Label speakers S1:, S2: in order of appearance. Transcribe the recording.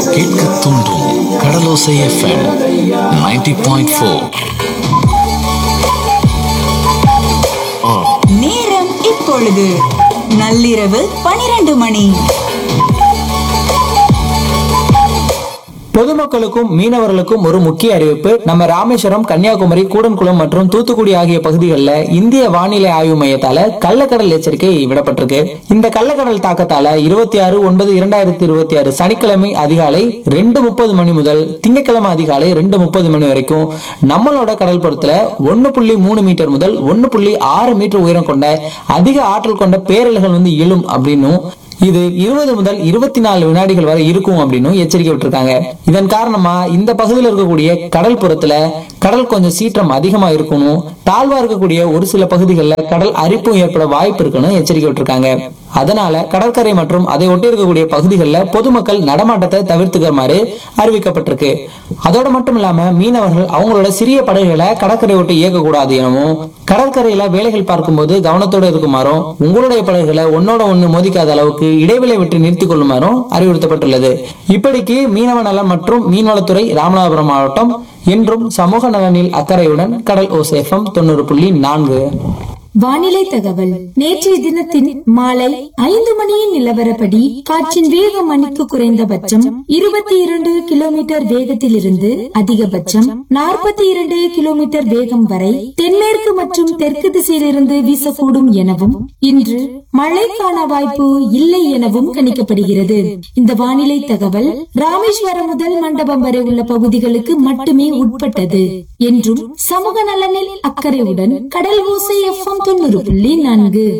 S1: கேட்க தூண்டும் கடலோசை FM 90.4 point four
S2: நேரம் இப்பொழுது நள்ளிரவு பனிரெண்டு மணி
S3: பொதுமக்களுக்கும் மீனவர்களுக்கும் ஒரு முக்கிய அறிவிப்பு நம்ம ராமேஸ்வரம் கன்னியாகுமரி கூடன்குளம் மற்றும் தூத்துக்குடி ஆகிய பகுதிகளில் இந்திய வானிலை ஆய்வு மையத்தால கள்ளக்கடல் எச்சரிக்கை விடப்பட்டிருக்கு இந்த கள்ளக்கடல் தாக்கத்தால இருபத்தி ஆறு ஒன்பது இரண்டாயிரத்தி இருபத்தி ஆறு சனிக்கிழமை அதிகாலை ரெண்டு முப்பது மணி முதல் திங்கட்கிழமை அதிகாலை ரெண்டு முப்பது மணி வரைக்கும் நம்மளோட கடல் புறத்துல ஒன்னு புள்ளி மூணு மீட்டர் முதல் ஒன்னு புள்ளி ஆறு மீட்டர் உயரம் கொண்ட அதிக ஆற்றல் கொண்ட பேரலைகள் வந்து எழும் அப்படின்னும் இது இருபது முதல் இருபத்தி நாலு வினாடிகள் வரை இருக்கும் அப்படின்னு எச்சரிக்கை விட்டுருக்காங்க இதன் காரணமா இந்த பகுதியில் இருக்கக்கூடிய கடல் புறத்துல கடல் கொஞ்சம் சீற்றம் அதிகமா இருக்கணும் தாழ்வா இருக்கக்கூடிய ஒரு சில பகுதிகளில் கடல் அரிப்பும் ஏற்பட வாய்ப்பு இருக்குன்னு எச்சரிக்கை விட்டுருக்காங்க அதனால கடற்கரை மற்றும் அதை ஒட்டி இருக்கக்கூடிய பகுதிகளில் பொதுமக்கள் நடமாட்டத்தை தவிர்த்துக்குமாறு அறிவிக்கப்பட்டிருக்கு அதோட மட்டும் இல்லாம மீனவர்கள் அவங்களோட சிறிய படகுகளை கடற்கரை ஒட்டி இயக்கக்கூடாது எனவும் கடற்கரையில வேலைகள் பார்க்கும்போது கவனத்தோட இருக்குமாறும் உங்களுடைய படகுகளை ஒன்னோட ஒண்ணு மோதிக்காத அளவுக்கு இடைவெளி விட்டு நிறுத்திக் கொள்ளுமாறும் அறிவுறுத்தப்பட்டுள்ளது இப்படிக்கு மீனவ நலம் மற்றும் மீன்வளத்துறை ராமநாதபுரம் மாவட்டம் என்றும் சமூக நலனில் அக்கறையுடன் கடல் ஓசேஃபம் தொண்ணூறு புள்ளி நான்கு
S4: வானிலை தகவல் நேற்றைய தினத்தின் மாலை ஐந்து மணியின் நிலவரப்படி காற்றின் வேக மணிக்கு குறைந்தபட்சம் இருபத்தி இரண்டு கிலோமீட்டர் வேகத்திலிருந்து அதிகபட்சம் நாற்பத்தி இரண்டு கிலோமீட்டர் வேகம் வரை தென்மேற்கு மற்றும் தெற்கு திசையிலிருந்து வீசக்கூடும் எனவும் இன்று மழைக்கான வாய்ப்பு இல்லை எனவும் கணிக்கப்படுகிறது இந்த வானிலை தகவல் ராமேஸ்வரம் முதல் மண்டபம் வரை உள்ள பகுதிகளுக்கு மட்டுமே உட்பட்டது என்றும் சமூக நலனில் அக்கறையுடன் கடல் ஓசை எஃப்எம் தொண்ணூறு புள்ளி நான்கு